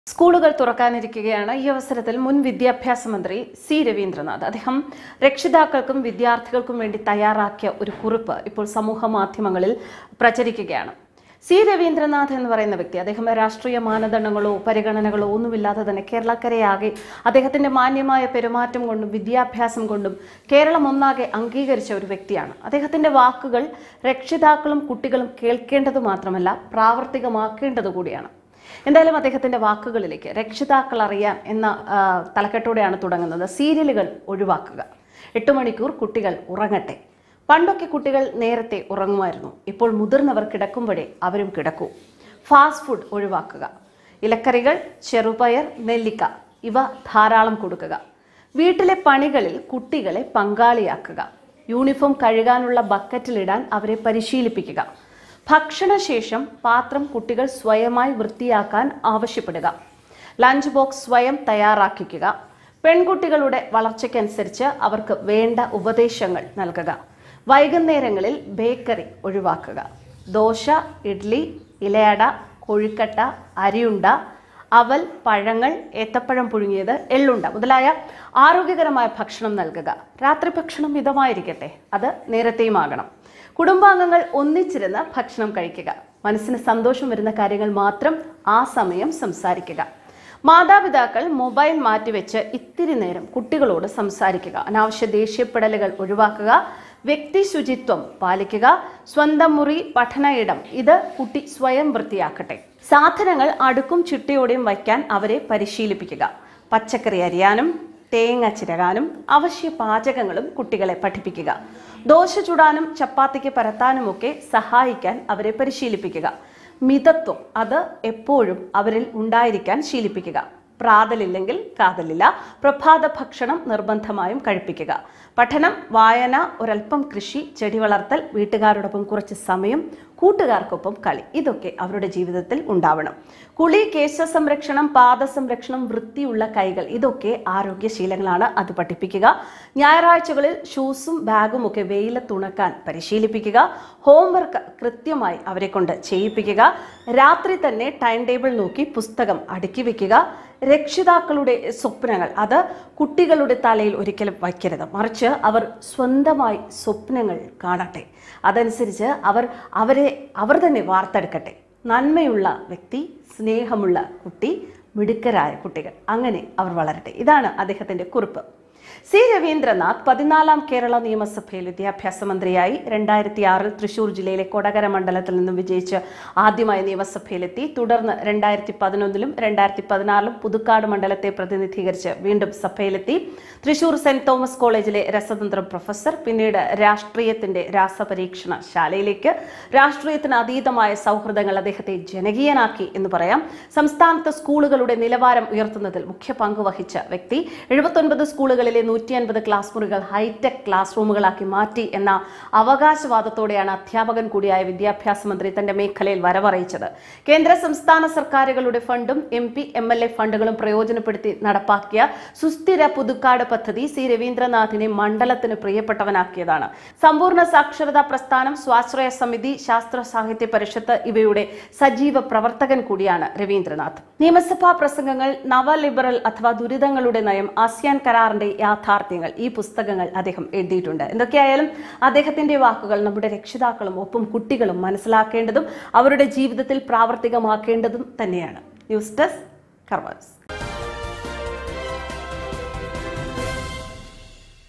സ്കൂളുകൾ തുറക്കാനിരിക്കുകയാണ് ഈ അവസരത്തിൽ മുൻ വിദ്യാഭ്യാസ മന്ത്രി സി രവീന്ദ്രനാഥ് അദ്ദേഹം രക്ഷിതാക്കൾക്കും വിദ്യാർത്ഥികൾക്കും വേണ്ടി തയ്യാറാക്കിയ ഒരു കുറിപ്പ് ഇപ്പോൾ സമൂഹ മാധ്യമങ്ങളിൽ പ്രചരിക്കുകയാണ് സി രവീന്ദ്രനാഥ് എന്ന് പറയുന്ന വ്യക്തി അദ്ദേഹം രാഷ്ട്രീയ മാനദണ്ഡങ്ങളോ പരിഗണനകളോ ഒന്നുമില്ലാതെ തന്നെ കേരളക്കരയാകെ അദ്ദേഹത്തിന്റെ മാന്യമായ പെരുമാറ്റം കൊണ്ടും വിദ്യാഭ്യാസം കൊണ്ടും കേരളം ഒന്നാകെ അംഗീകരിച്ച ഒരു വ്യക്തിയാണ് അദ്ദേഹത്തിന്റെ വാക്കുകൾ രക്ഷിതാക്കളും കുട്ടികളും കേൾക്കേണ്ടത് മാത്രമല്ല പ്രാവർത്തികമാക്കേണ്ടത് കൂടിയാണ് എന്തായാലും അദ്ദേഹത്തിന്റെ വാക്കുകളിലേക്ക് രക്ഷിതാക്കൾ അറിയാൻ എന്ന ആ, തലക്കെട്ടോടെയാണ് തുടങ്ങുന്നത് സീരിയലുകൾ ഒഴിവാക്കുക എട്ട് മണിക്കൂർ കുട്ടികൾ ഉറങ്ങട്ടെ പണ്ടൊക്കെ കുട്ടികൾ നേരത്തെ ഉറങ്ങുമായിരുന്നു ഇപ്പോൾ മുതിർന്നവർ കിടക്കുമ്പോഴേ അവരും കിടക്കൂ ഫാസ്റ്റ് ഫുഡ് ഒഴിവാക്കുക ഇലക്കറികൾ ചെറുപയർ നെല്ലിക്ക ഇവ ധാരാളം കൊടുക്കുക വീട്ടിലെ പണികളിൽ കുട്ടികളെ പങ്കാളിയാക്കുക യൂണിഫോം കഴുകാനുള്ള ബക്കറ്റിലിടാൻ അവരെ പരിശീലിപ്പിക്കുക ഭക്ഷണശേഷം പാത്രം കുട്ടികൾ സ്വയമായി വൃത്തിയാക്കാൻ ആവശ്യപ്പെടുക ലഞ്ച് ബോക്സ് സ്വയം തയ്യാറാക്കിക്കുക പെൺകുട്ടികളുടെ വളർച്ചയ്ക്കനുസരിച്ച് അവർക്ക് വേണ്ട ഉപദേശങ്ങൾ നൽകുക വൈകുന്നേരങ്ങളിൽ ബേക്കറി ഒഴിവാക്കുക ദോശ ഇഡ്ലി ഇലയട കൊഴുക്കട്ട അരിയുണ്ട അവൽ പഴങ്ങൾ ഏത്തപ്പഴം പുഴുങ്ങിയത് എള്ളുണ്ട മുതലായ ആരോഗ്യകരമായ ഭക്ഷണം നൽകുക രാത്രി ഭക്ഷണം മിതമായിരിക്കട്ടെ അത് നേരത്തെയുമാകണം കുടുംബാംഗങ്ങൾ ഒന്നിച്ചിരുന്ന് ഭക്ഷണം കഴിക്കുക മനസ്സിന് സന്തോഷം വരുന്ന കാര്യങ്ങൾ മാത്രം ആ സമയം സംസാരിക്കുക മാതാപിതാക്കൾ മൊബൈൽ മാറ്റിവെച്ച് ഇത്തിരി നേരം കുട്ടികളോട് സംസാരിക്കുക അനാവശ്യ ദേഷ്യപ്പെടലുകൾ ഒഴിവാക്കുക വ്യക്തി ശുചിത്വം പാലിക്കുക സ്വന്തം മുറി പഠന ഇടം ഇത് കുട്ടി സ്വയം വൃത്തിയാക്കട്ടെ സാധനങ്ങൾ അടുക്കും ചിട്ടയോടെയും വയ്ക്കാൻ അവരെ പരിശീലിപ്പിക്കുക പച്ചക്കറി അരിയാനും തേങ്ങ ചിരകാനും അവശ്യ പാചകങ്ങളും കുട്ടികളെ പഠിപ്പിക്കുക ദോശ ചുടാനും ചപ്പാത്തിക്ക് പരത്താനുമൊക്കെ സഹായിക്കാൻ അവരെ പരിശീലിപ്പിക്കുക മിതത്വം അത് എപ്പോഴും അവരിൽ ഉണ്ടായിരിക്കാൻ ശീലിപ്പിക്കുക പ്രാതലില്ലെങ്കിൽ കാതലില്ല പ്രഭാത ഭക്ഷണം നിർബന്ധമായും കഴിപ്പിക്കുക പഠനം വായന ഒരൽപ്പം കൃഷി ചെടി വളർത്തൽ വീട്ടുകാരോടൊപ്പം കുറച്ച് സമയം കൂട്ടുകാർക്കൊപ്പം കളി ഇതൊക്കെ അവരുടെ ജീവിതത്തിൽ ഉണ്ടാവണം കുളി കേശ സംരക്ഷണം പാദ സംരക്ഷണം വൃത്തിയുള്ള കൈകൾ ഇതൊക്കെ ആരോഗ്യശീലങ്ങളാണ് അത് പഠിപ്പിക്കുക ഞായറാഴ്ചകളിൽ ഷൂസും ബാഗും ഒക്കെ വെയിലത്തുണക്കാൻ പരിശീലിപ്പിക്കുക ഹോംവർക്ക് കൃത്യമായി അവരെ കൊണ്ട് ചെയ്യിപ്പിക്കുക രാത്രി തന്നെ ടൈം ടേബിൾ നോക്കി പുസ്തകം അടുക്കി വെക്കുക രക്ഷിതാക്കളുടെ സ്വപ്നങ്ങൾ അത് കുട്ടികളുടെ തലയിൽ ഒരിക്കലും വയ്ക്കരുത് മറിച്ച് അവർ സ്വന്തമായി സ്വപ്നങ്ങൾ കാണട്ടെ അതനുസരിച്ച് അവർ അവരെ അവർ തന്നെ വാർത്തെടുക്കട്ടെ നന്മയുള്ള വ്യക്തി സ്നേഹമുള്ള കുട്ടി മിടുക്കരായ കുട്ടികൾ അങ്ങനെ അവർ വളരട്ടെ ഇതാണ് അദ്ദേഹത്തിൻ്റെ കുറിപ്പ് സി രവീന്ദ്രനാഥ് പതിനാലാം കേരള നിയമസഭയിൽ വിദ്യാഭ്യാസ മന്ത്രിയായി രണ്ടായിരത്തി ആറിൽ തൃശൂർ ജില്ലയിലെ കൊടകര മണ്ഡലത്തിൽ നിന്നും വിജയിച്ച് ആദ്യമായി നിയമസഭയിലെത്തി തുടർന്ന് രണ്ടായിരത്തി പതിനൊന്നിലും രണ്ടായിരത്തി പതിനാറിലും പുതുക്കാട് മണ്ഡലത്തെ പ്രതിനിധീകരിച്ച് വീണ്ടും സഭയിലെത്തി തൃശൂർ സെന്റ് തോമസ് കോളേജിലെ രസതന്ത്രം പ്രൊഫസർ പിന്നീട് രാഷ്ട്രീയത്തിന്റെ രാസപരീക്ഷണ ശാലയിലേക്ക് രാഷ്ട്രീയത്തിന് അതീതമായ സൗഹൃദങ്ങൾ അദ്ദേഹത്തെ ജനകീയനാക്കി എന്ന് പറയാം സംസ്ഥാനത്ത് സ്കൂളുകളുടെ നിലവാരം ഉയർത്തുന്നതിൽ മുഖ്യ പങ്ക് വഹിച്ച വ്യക്തി എഴുപത്തൊൻപത് സ്കൂളുകളിലെ നൂറ്റി അൻപത് ക്ലാസ് മുറികൾ ഹൈടെക് ക്ലാസ് റൂമുകളാക്കി മാറ്റി എന്ന അവകാശവാദത്തോടെയാണ് അധ്യാപകൻ കൂടിയായ വിദ്യാഭ്യാസ മന്ത്രി തന്റെ മേഖലയിൽ വരവറിയിച്ചത് കേന്ദ്ര സംസ്ഥാന സർക്കാരുകളുടെ ഫണ്ടും M P M L A ഫണ്ടുകളും പ്രയോജനപ്പെടുത്തി നടപ്പാക്കിയ സുസ്ഥിര പുതുക്കാട് പദ്ധതി സി രവീന്ദ്രനാഥിനെ മണ്ഡലത്തിന് പ്രിയപ്പെട്ടവനാക്കിയതാണ് സമ്പൂർണ്ണ സാക്ഷരതാ പ്രസ്ഥാനം സ്വാശ്രയ സമിതി ശാസ്ത്ര സാഹിത്യ പരിഷത്ത് ഇവയുടെ സജീവ പ്രവർത്തകൻ കൂടിയാണ് രവീന്ദ്രനാഥ് നിയമസഭാ പ്രസംഗങ്ങൾ നവലിബറൽ അഥവാ ദുരിതങ്ങളുടെ നയം ആസിയാൻ കരാറിന്റെ യാഥാർത്ഥ്യങ്ങൾ ഈ പുസ്തകങ്ങൾ അദ്ദേഹം എഴുതിയിട്ടുണ്ട് എന്തൊക്കെയായാലും അദ്ദേഹത്തിന്റെ വാക്കുകൾ നമ്മുടെ രക്ഷിതാക്കളും ഒപ്പം കുട്ടികളും മനസ്സിലാക്കേണ്ടതും അവരുടെ ജീവിതത്തിൽ പ്രാവർത്തികമാക്കേണ്ടതും തന്നെയാണ് ന്യൂസ് ഡെസ്ക് കർവാസ്